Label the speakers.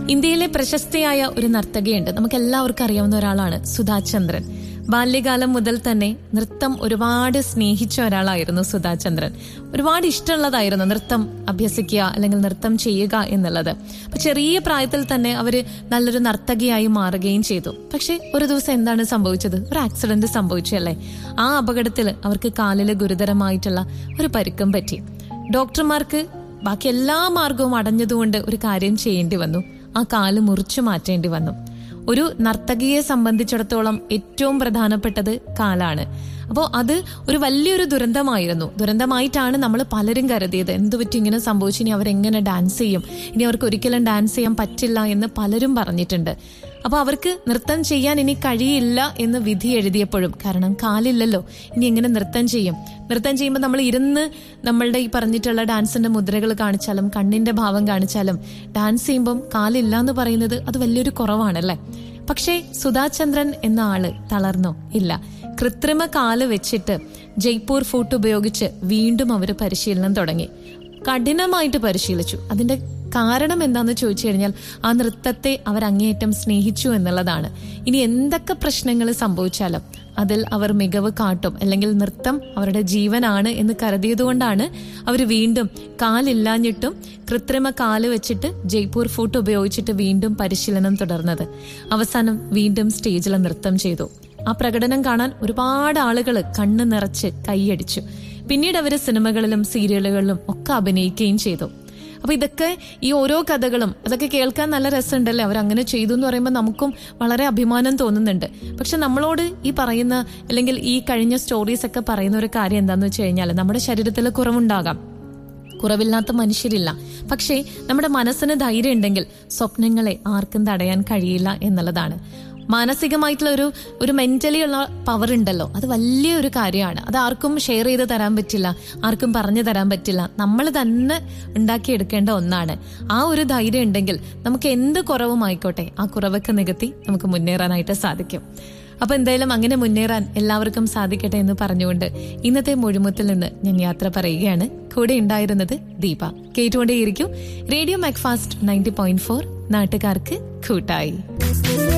Speaker 1: ഇന്ത്യയിലെ പ്രശസ്തയായ ഒരു നർത്തകിയുണ്ട് നമുക്ക് എല്ലാവർക്കും അറിയാവുന്ന ഒരാളാണ് സുധാ ചന്ദ്രൻ ബാല്യകാലം മുതൽ തന്നെ നൃത്തം ഒരുപാട് സ്നേഹിച്ച ഒരാളായിരുന്നു സുധാ ചന്ദ്രൻ ഒരുപാട് ഇഷ്ടമുള്ളതായിരുന്നു നൃത്തം അഭ്യസിക്കുക അല്ലെങ്കിൽ നൃത്തം ചെയ്യുക എന്നുള്ളത് അപ്പൊ ചെറിയ പ്രായത്തിൽ തന്നെ അവര് നല്ലൊരു നർത്തകിയായി മാറുകയും ചെയ്തു പക്ഷെ ഒരു ദിവസം എന്താണ് സംഭവിച്ചത് ഒരു ആക്സിഡന്റ് സംഭവിച്ചല്ലേ ആ അപകടത്തിൽ അവർക്ക് കാലില് ഗുരുതരമായിട്ടുള്ള ഒരു പരിക്കും പറ്റി ഡോക്ടർമാർക്ക് ബാക്കി എല്ലാ മാർഗവും അടഞ്ഞതുകൊണ്ട് ഒരു കാര്യം ചെയ്യേണ്ടി വന്നു ആ കാല് മുറിച്ചു മാറ്റേണ്ടി വന്നു ഒരു നർത്തകിയെ സംബന്ധിച്ചിടത്തോളം ഏറ്റവും പ്രധാനപ്പെട്ടത് കാലാണ് അപ്പോൾ അത് ഒരു വലിയൊരു ദുരന്തമായിരുന്നു ദുരന്തമായിട്ടാണ് നമ്മൾ പലരും കരുതിയത് എന്ത് പറ്റി ഇങ്ങനെ സംഭവിച്ചു ഇനി അവരെങ്ങനെ ഡാൻസ് ചെയ്യും ഇനി അവർക്ക് ഒരിക്കലും ഡാൻസ് ചെയ്യാൻ പറ്റില്ല എന്ന് പലരും പറഞ്ഞിട്ടുണ്ട് അപ്പൊ അവർക്ക് നൃത്തം ചെയ്യാൻ ഇനി കഴിയില്ല എന്ന് വിധി എഴുതിയപ്പോഴും കാരണം കാലില്ലല്ലോ ഇനി എങ്ങനെ നൃത്തം ചെയ്യും നൃത്തം ചെയ്യുമ്പോൾ നമ്മൾ ഇരുന്ന് നമ്മളുടെ ഈ പറഞ്ഞിട്ടുള്ള ഡാൻസിന്റെ മുദ്രകൾ കാണിച്ചാലും കണ്ണിന്റെ ഭാവം കാണിച്ചാലും ഡാൻസ് ചെയ്യുമ്പം കാലില്ല എന്ന് പറയുന്നത് അത് വലിയൊരു കുറവാണല്ലേ പക്ഷേ സുധാചന്ദ്രൻ എന്ന ആള് തളർന്നോ ഇല്ല കൃത്രിമ കാല് വെച്ചിട്ട് ജയ്പൂർ ഫൂട്ട് ഉപയോഗിച്ച് വീണ്ടും അവര് പരിശീലനം തുടങ്ങി കഠിനമായിട്ട് പരിശീലിച്ചു അതിന്റെ കാരണം എന്താന്ന് ചോദിച്ചു കഴിഞ്ഞാൽ ആ നൃത്തത്തെ അവർ അങ്ങേയറ്റം സ്നേഹിച്ചു എന്നുള്ളതാണ് ഇനി എന്തൊക്കെ പ്രശ്നങ്ങൾ സംഭവിച്ചാലും അതിൽ അവർ മികവ് കാട്ടും അല്ലെങ്കിൽ നൃത്തം അവരുടെ ജീവനാണ് എന്ന് കരുതിയതുകൊണ്ടാണ് അവർ വീണ്ടും കാലില്ലാഞ്ഞിട്ടും കൃത്രിമ കാല് വെച്ചിട്ട് ജയ്പൂർ ഫൂട്ട് ഉപയോഗിച്ചിട്ട് വീണ്ടും പരിശീലനം തുടർന്നത് അവസാനം വീണ്ടും സ്റ്റേജിൽ നൃത്തം ചെയ്തു ആ പ്രകടനം കാണാൻ ഒരുപാട് ആളുകൾ കണ്ണ് നിറച്ച് കൈയടിച്ചു പിന്നീട് അവര് സിനിമകളിലും സീരിയലുകളിലും ഒക്കെ അഭിനയിക്കുകയും ചെയ്തു അപ്പൊ ഇതൊക്കെ ഈ ഓരോ കഥകളും അതൊക്കെ കേൾക്കാൻ നല്ല രസമുണ്ടല്ലേ അവർ അങ്ങനെ ചെയ്തു എന്ന് പറയുമ്പോൾ നമുക്കും വളരെ അഭിമാനം തോന്നുന്നുണ്ട് പക്ഷെ നമ്മളോട് ഈ പറയുന്ന അല്ലെങ്കിൽ ഈ കഴിഞ്ഞ സ്റ്റോറീസ് ഒക്കെ പറയുന്ന ഒരു കാര്യം എന്താന്ന് വെച്ച് കഴിഞ്ഞാൽ നമ്മുടെ ശരീരത്തിൽ കുറവുണ്ടാകാം കുറവില്ലാത്ത മനുഷ്യരില്ല പക്ഷേ നമ്മുടെ മനസ്സിന് ധൈര്യം ഉണ്ടെങ്കിൽ സ്വപ്നങ്ങളെ ആർക്കും തടയാൻ കഴിയില്ല എന്നുള്ളതാണ് മാനസികമായിട്ടുള്ള ഒരു ഒരു മെന്റലി ഉള്ള പവർ ഉണ്ടല്ലോ അത് വലിയൊരു കാര്യമാണ് അത് ആർക്കും ഷെയർ ചെയ്ത് തരാൻ പറ്റില്ല ആർക്കും പറഞ്ഞു തരാൻ പറ്റില്ല നമ്മൾ തന്നെ ഉണ്ടാക്കിയെടുക്കേണ്ട ഒന്നാണ് ആ ഒരു ധൈര്യം ഉണ്ടെങ്കിൽ നമുക്ക് എന്ത് കുറവുമായിക്കോട്ടെ ആ കുറവൊക്കെ നികത്തി നമുക്ക് മുന്നേറാനായിട്ട് സാധിക്കും അപ്പൊ എന്തായാലും അങ്ങനെ മുന്നേറാൻ എല്ലാവർക്കും സാധിക്കട്ടെ എന്ന് പറഞ്ഞുകൊണ്ട് ഇന്നത്തെ മുഴുമുത്തിൽ നിന്ന് ഞാൻ യാത്ര പറയുകയാണ് കൂടെ ഉണ്ടായിരുന്നത് ദീപ കേട്ടുകൊണ്ടേയിരിക്കും radio Macfast ninety point four നാട്ടുകാർക്ക് കൂട്ടായി